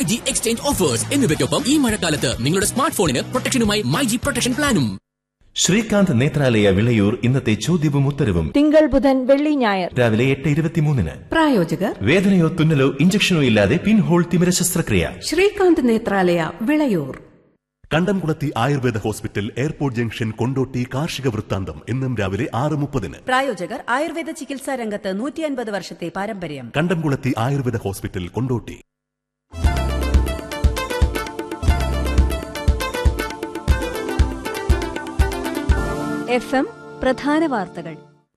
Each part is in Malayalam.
ജി എക്സ്ചേഞ്ച് ഓഫേഴ്സ് എന്നിവയ്ക്കൊപ്പം ഈ മഴക്കാലത്ത് നിങ്ങളുടെ സ്മാർട്ട് ഫോണിന് പ്രൊട്ടക്ഷനുമായി മൈ ജി പ്രൊട്ടക്ഷൻ പ്ലാനും ശ്രീകാന്ത് നേത്രാലയ വിളയൂർ ഇന്നത്തെ ചോദ്യവും ഉത്തരവും തിങ്കൾ ബുധൻ വെള്ളി ഞായർ രാവിലെ എട്ട് ഇരുപത്തിമൂന്നിന് പ്രായോജകർ വേദനയോ തുന്നലോ ഇഞ്ചക്ഷനോ ഇല്ലാതെ പിൻഹോൾ തിമിര ശസ്ത്രക്രിയ Srikanth Nethralaya Vilayur Kandamkulathy Ayurveda hospital airport junction Kondotty കാർഷിക വൃത്താന്തം എന്നും രാവിലെ ആറ് മുപ്പതിന് പ്രായോജകർ ആയുർവേദ ചികിത്സാ രംഗത്ത് നൂറ്റി അൻപത് വർഷത്തെ പാരമ്പര്യം Kandamkulathy Ayurveda hospital Kondotty F M പ്രധാന വാർത്തകൾ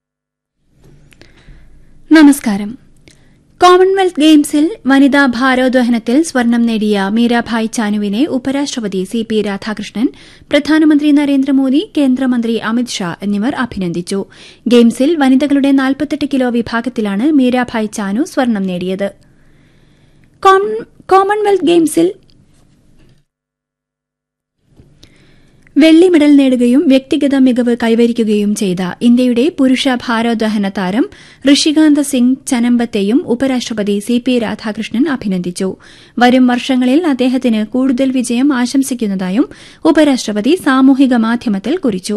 നമസ്കാരം കോമൺവെൽത്ത് ഗെയിംസിൽ വനിതാ ഭാരോദ്വഹനത്തിൽ സ്വർണം നേടിയ മീരാഭായ് ചാനുവിനെ ഉപരാഷ്ട്രപതി സി പി രാധാകൃഷ്ണൻ പ്രധാനമന്ത്രി നരേന്ദ്രമോദി കേന്ദ്രമന്ത്രി അമിത്ഷാ എന്നിവർ അഭിനന്ദിച്ചു ഗെയിംസിൽ വനിതകളുടെ നാൽപ്പത്തെട്ട് കിലോ വിഭാഗത്തിലാണ് മീരാഭായ് ചാനു സ്വർണം നേടിയത് കോമൺവെൽത്ത് ഗെയിംസിൽ വെള്ളി മെഡൽ നേടുകയും വ്യക്തിഗത മികവ് കൈവരിക്കുകയും ചെയ്ത ഇന്ത്യയുടെ പുരുഷ ഭാരോദ്വഹന താരം ഋഷികാന്ത സിംഗ് ചനമ്പത്തെയും ഉപരാഷ്ട്രപതി സി പി രാധാകൃഷ്ണൻ അഭിനന്ദിച്ചു വരും വർഷങ്ങളിൽ അദ്ദേഹത്തിന് കൂടുതൽ വിജയം ആശംസിക്കുന്നതായും ഉപരാഷ്ട്രപതി സാമൂഹിക മാധ്യമത്തിൽ കുറിച്ചു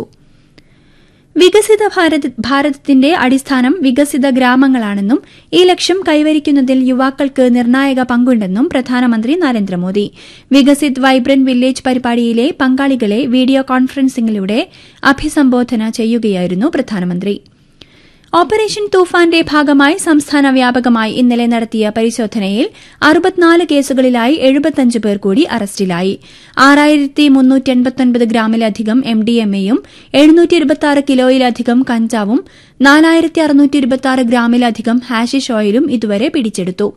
വികസിത ഭാരതത്തിന്റെ അടിസ്ഥാനം വികസിത ഗ്രാമങ്ങളാണെന്നും ഈ ലക്ഷ്യം കൈവരിക്കുന്നതിൽ യുവാക്കൾക്ക് നിർണായക പങ്കുണ്ടെന്നും പ്രധാനമന്ത്രി നരേന്ദ്രമോദി വികസിത് വൈബ്രന്റ് വില്ലേജ് പരിപാടിയിലെ പങ്കാളികളെ വീഡിയോ കോൺഫറൻസിംഗിലൂടെ അഭിസംബോധന ചെയ്യുകയായിരുന്നു പ്രധാനമന്ത്രി ഓപ്പറേഷൻ തൂഫാന്റെ ഭാഗമായി സംസ്ഥാന വ്യാപകമായി ഇന്നലെ നടത്തിയ പരിശോധനയിൽ അറുപത്തിനാല് കേസുകളിലായി എഴുപത്തിയഞ്ച് പേർ കൂടി അറസ്റ്റിലായി ആറായിരത്തി മുന്നൂറ്റി ഗ്രാമിലധികം എം ഡി എം എയും എഴുന്നൂറ്റി ഇരുപത്തിയാറ് കിലോയിലധികം കഞ്ചാവും നാലായിരത്തി അറുന്നൂറ്റി ഇരുപത്തിയാറ് ഗ്രാമിലധികം ഹാഷിഷ് ഓയിലും ഇതുവരെ പിടിച്ചെടുത്തു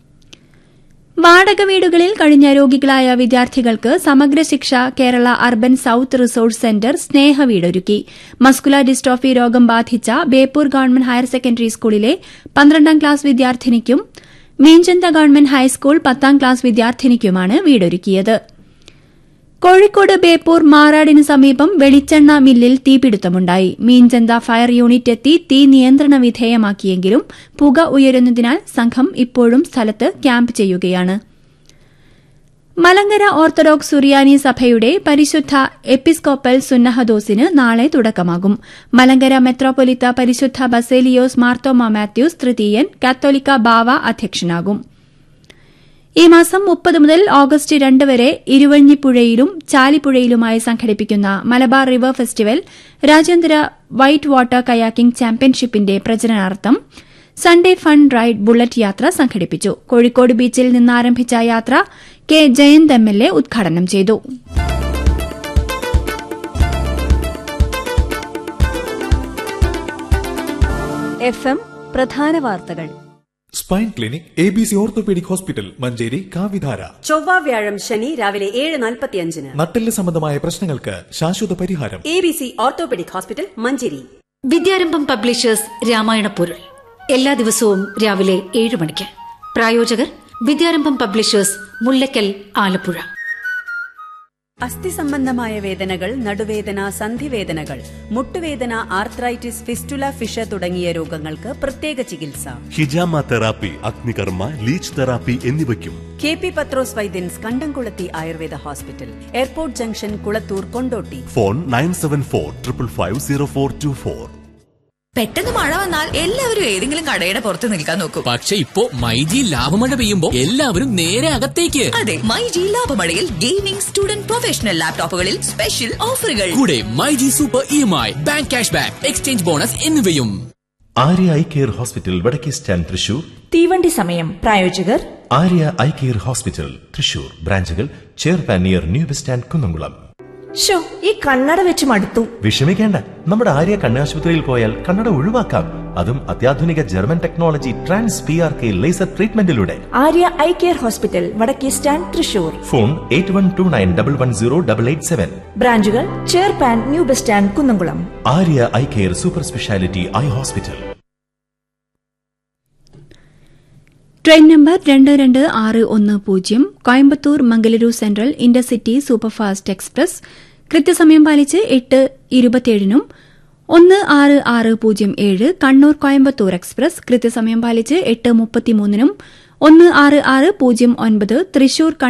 വാടക വീടുകളിൽ കഴിഞ്ഞ രോഗികളായ വിദ്യാർത്ഥികൾക്ക് Samagra Shiksha Kerala urban south resource centre സ്നേഹവീടൊരുക്കി മസ്കുലർ ഡിസ്ട്രോഫി രോഗം ബാധിച്ച ബേപ്പൂർ ഗവൺമെന്റ് ഹയർ സെക്കൻഡറി സ്കൂളിലെ പന്ത്രണ്ടാം ക്ലാസ് വിദ്യാർത്ഥിനിക്കും മീഞ്ചന്ത ഗവൺമെന്റ് ഹൈസ്കൂൾ പത്താം ക്ലാസ് വിദ്യാർത്ഥിനിക്കുമാണ് വീടൊരുക്കിയത് കോഴിക്കോട് ബേപ്പൂർ മാറാടിന് സമീപം വെളിച്ചെണ്ണ മില്ലിൽ തീപിടുത്തമുണ്ടായി മീൻചന്ത ഫയർ യൂണിറ്റ് എത്തി തീ നിയന്ത്രണ വിധേയമാക്കിയെങ്കിലും പുക ഉയരുന്നതിനാൽ സംഘം ഇപ്പോഴും സ്ഥലത്ത് ക്യാമ്പ് ചെയ്യുകയാണ് മലങ്കര ഓർത്തഡോക്സ് സുറിയാനി സഭയുടെ പരിശുദ്ധ എപ്പിസ്കോപ്പൽ സുന്നഹദോസിന് നാളെ തുടക്കമാകും മലങ്കര മെത്രോപൊലിത്ത പരിശുദ്ധ ബസേലിയോസ് മാർത്തോമ മാത്യൂസ് തൃതീയൻ കാത്തോലിക്ക ബാവ അധ്യക്ഷനാകും ഈ മാസം മുപ്പത് മുതൽ ഓഗസ്റ്റ് രണ്ട് വരെ ഇരുവഴിഞ്ഞിപ്പുഴയിലും ചാലിപ്പുഴയിലുമായി സംഘടിപ്പിക്കുന്ന മലബാർ റിവർ ഫെസ്റ്റിവൽ രാജ്യാന്തര വൈറ്റ് വാട്ടർ കയാക്കിംഗ് ചാമ്പ്യൻഷിപ്പിന്റെ പ്രചരണാർത്ഥം സൺഡേ ഫണ്ട് റൈഡ് ബുള്ളറ്റ് യാത്ര സംഘടിപ്പിച്ചു കോഴിക്കോട് ബീച്ചിൽ നിന്നാരംഭിച്ച യാത്ര K Jayanth M L A ഉദ്ഘാടനം ചെയ്തു എഫ് എം പ്രധാന വാർത്തകൾ spine clinic A B C orthopedic hospital Manjeri കാവിധാര ചൊവ്വ വ്യാഴം ശനി രാവിലെ ഏഴ് നാൽപ്പത്തിയഞ്ചിന് നട്ടെല്ല് സംബന്ധമായ പ്രശ്നങ്ങൾക്ക് ശാശ്വത പരിഹാരം A B C orthopedic hospital Manjeri Vidyarambham publishers Ramayana പൊരുൾ എല്ലാ ദിവസവും രാവിലെ ഏഴ് മണിക്ക് പ്രായോജകർ വിദ്യാരംഭം പബ്ലിഷേഴ്സ് മുല്ലക്കൽ ആലപ്പുഴ അസ്ഥി സംബന്ധമായ വേദനകൾ നടുവേദന സന്ധിവേദനകൾ മുട്ടുവേദന ആർത്രൈറ്റിസ് ഫിസ്റ്റുല ഫിഷ തുടങ്ങിയ രോഗങ്ങൾക്ക് പ്രത്യേക ചികിത്സ ഹിജാമ തെറാപ്പി അഗ്നികർമ്മ ലീച്ച് തെറാപ്പി എന്നിവയ്ക്കും K P Pathros Vaidyans Kandamkulathy Ayurveda hospital airport junction Kulathur Kondotty phone nine seven four triple five zero four two four പെട്ടെന്ന് മഴ വന്നാൽ എല്ലാവരും ഏതെങ്കിലും കടയുടെ പുറത്ത് നിൽക്കാൻ നോക്കും പക്ഷെ ഇപ്പോ മൈജി ലാഭമഴ പെയ്യുമ്പോ എല്ലാവരും നേരെ അകത്തേക്ക് അതെ മൈ ജി ലാഭമഴയിൽ ഗെയിമിംഗ് സ്റ്റുഡന്റ് പ്രൊഫഷണൽ ലാപ്ടോപ്പുകളിൽ സ്പെഷ്യൽ ഓഫറുകൾ കൂടെ myG super E M I bank cash back exchange bonus എന്നിവയും ആര്യ ഐ കെയർ ഹോസ്പിറ്റൽ വടക്കേ സ്റ്റാൻഡ് തൃശൂർ തീവണ്ടി സമയം പ്രായോജകർ Arya eye care hospital Thrissur ബ്രാഞ്ചുകൾ ചെയർപാൻ near new bus stand Kunnamkulam ഷോ ഈ കണ്ണട വെച്ച് മടുത്തു വിഷമിക്കേണ്ട നമ്മുടെ ആര്യ കണ്ണാശുപത്രിയിൽ പോയാൽ കണ്ണട ഒഴിവാക്കാം അതും അത്യാധുനിക German technology trans P R K laser ട്രീറ്റ്മെന്റിലൂടെ ആര്യ ഐ കെയർ ഹോസ്പിറ്റൽ വടക്കേ stand Thrissur phone eight one two nine double one zero double eight seven ബ്രാഞ്ചുകൾ ചെയർപാൻ new bus stand Kunnamkulam Arya eye care super speciality eye hospital train number രണ്ട് രണ്ട് ആറ് ഒന്ന് പൂജ്യം Coimbatore Mangaluru central intercity superfast express കൃത്യസമയം പാലിച്ച് എട്ട് ഇരുപത്തിയേഴിനും ഒന്ന് ആറ് ആറ് പൂജ്യം ഏഴ് കണ്ണൂർ കോയമ്പത്തൂർ എക്സ്പ്രസ് കൃത്യസമയം പാലിച്ച് എട്ട് മുപ്പത്തിമൂന്നിനും ഒന്ന് ആറ് ആറ് പൂജ്യം ഒൻപത് തൃശൂർ